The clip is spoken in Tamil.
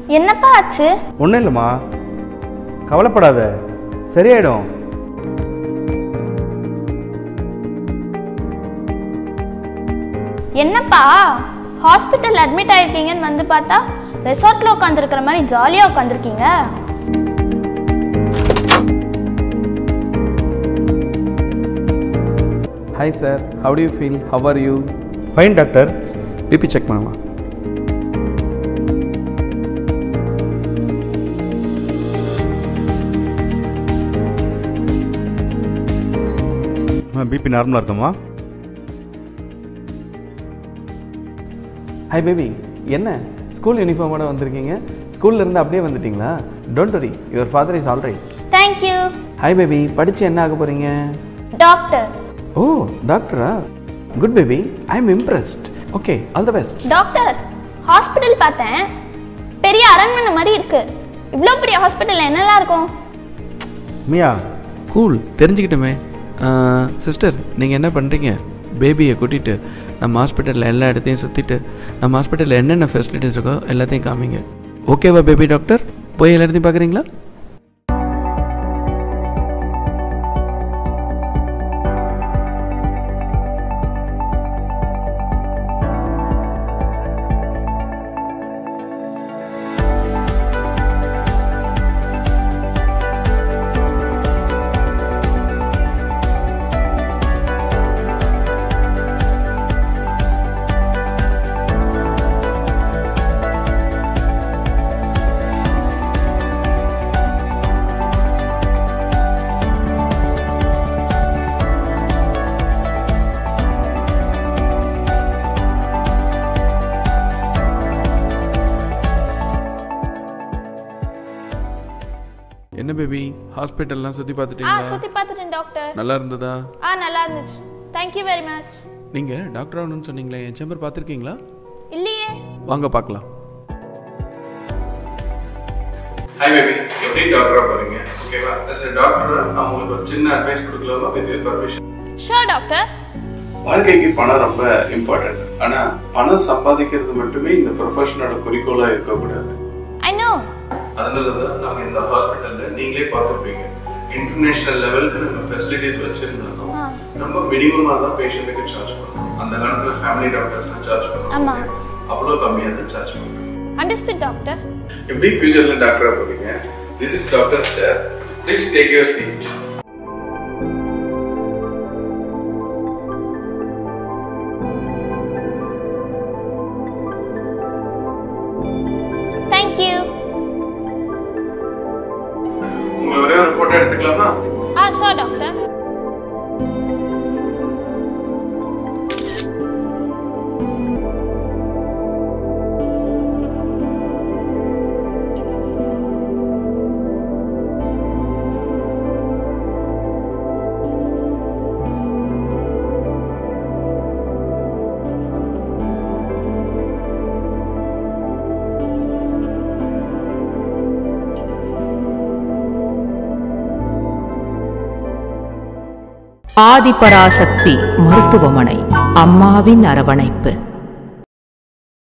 என்னப்பா ஆச்சு ஒன்றும் இல்லைம்மா கவலைப்படாத சரியாயிடும் என்னப்பா ஹாஸ்பிட்டல் அட்மிட் ஆயிருக்கீங்கன்னு வந்து பார்த்தா ரெசார்ட்ல உட்காந்துருக்கிற மாதிரி ஜாலியா உட்காந்துருக்கீங்க hi sir how do you feel how are you fine doctor BP check பண்ணலாம் பிபி நார்மலாக இருக்குமா ஹாய் பேபி என்ன ஸ்கூல் யூனிஃபார்மோட வந்திருக்கீங்க ஸ்கூல்ல இருந்து அப்படியே வந்துட்டீங்களா don't worry your father is all right thank you hi baby படிச்சு என்ன ஆக போறீங்க டாக்டர் ஓ டாக்டரா good baby I am impressed okay all the best doctor hospital பார்த்தேன் பெரிய அரண்மனை மாதிரி இருக்கு இவ்வளோ பெரிய ஹாஸ்பிட்டல் என்னெல்லாம் இருக்கும் மியா கூல் தெரிஞ்சுக்கிட்டோமே சிஸ்டர் நீங்கள் என்ன பண்ணுறீங்க பேபியை கூட்டிகிட்டு நம்ம ஹாஸ்பிட்டலில் எல்லா இடத்தையும் சுற்றிட்டு நம்ம ஹாஸ்பிட்டலில் என்னென்ன ஃபெசிலிட்டிஸ் இருக்கோ எல்லாத்தையும் காமிங்க ஓகேவா பேபி டாக்டர் போய் எல்லா இடத்தையும் பார்க்குறீங்களா என்ன பேபி ஹாஸ்பிட்டல்லாம் சுற்றி ஆ பார்த்துட்டீங்களா சுற்றி பார்த்துட்டேன் டாக்டர் நல்லா இருந்ததா ஆ நல்லா இருந்துச்சு தேங்க்யூ வெரி மச் நீங்கள் டாக்டர் ஆகணும்னு சொன்னீங்களே என் சேம்பர் பார்த்துருக்கீங்களா இல்லையே வாங்க பார்க்கலாம் ஹாய் பேபி எப்படி டாக்டரா போறீங்க ஓகேவா as a டாக்டர் நான் உங்களுக்கு ஒரு சின்ன அட்வைஸ் கொடுக்கலாமா with your permission sure doctor வாழ்க்கைக்கு பணம் ரொம்ப இம்பார்ட்டன்ட் ஆனா பணம் சம்பாதிக்கிறது மட்டுமே இந்த ப்ரொஃபஷனோட குறிக்கோளா இருக்கக்கூடாது ஐ நோ அதனால தான் நாங்க இந்த ஹாஸ்பிட்டல்ல நீங்களே பார்த்துருப்பீங்க இன்டர்நேஷனல் லெவலுக்கு நம்ம ஃபெசிலிட்டிஸ் வச்சிருந்தாலும் ரொம்ப மினிமமா தான் பேஷண்ட்டுக்கு சார்ஜ் பண்ணுவோம் அந்த காலத்துல ஃபேமிலி டாக்டர்ஸ்க்கு சார்ஜ் ஆமா. பண்ணுவோம் அவ்வளோ கம்மியாக தான் சார்ஜ் பண்ணுவோம் அண்டர்ஸ்டுட் டாக்டர் எப்படி ஃபியூச்சர்ல டாக்டரா போவீங்க this is doctor chair please take your seat thank you உங்களை ஒரே ஒரு போட்டோ எடுத்துக்கலாமா ஆ ஷோர் டாக்டர் ஆதிபராசக்தி மருத்துவமனை அம்மாவின் அரவணைப்பு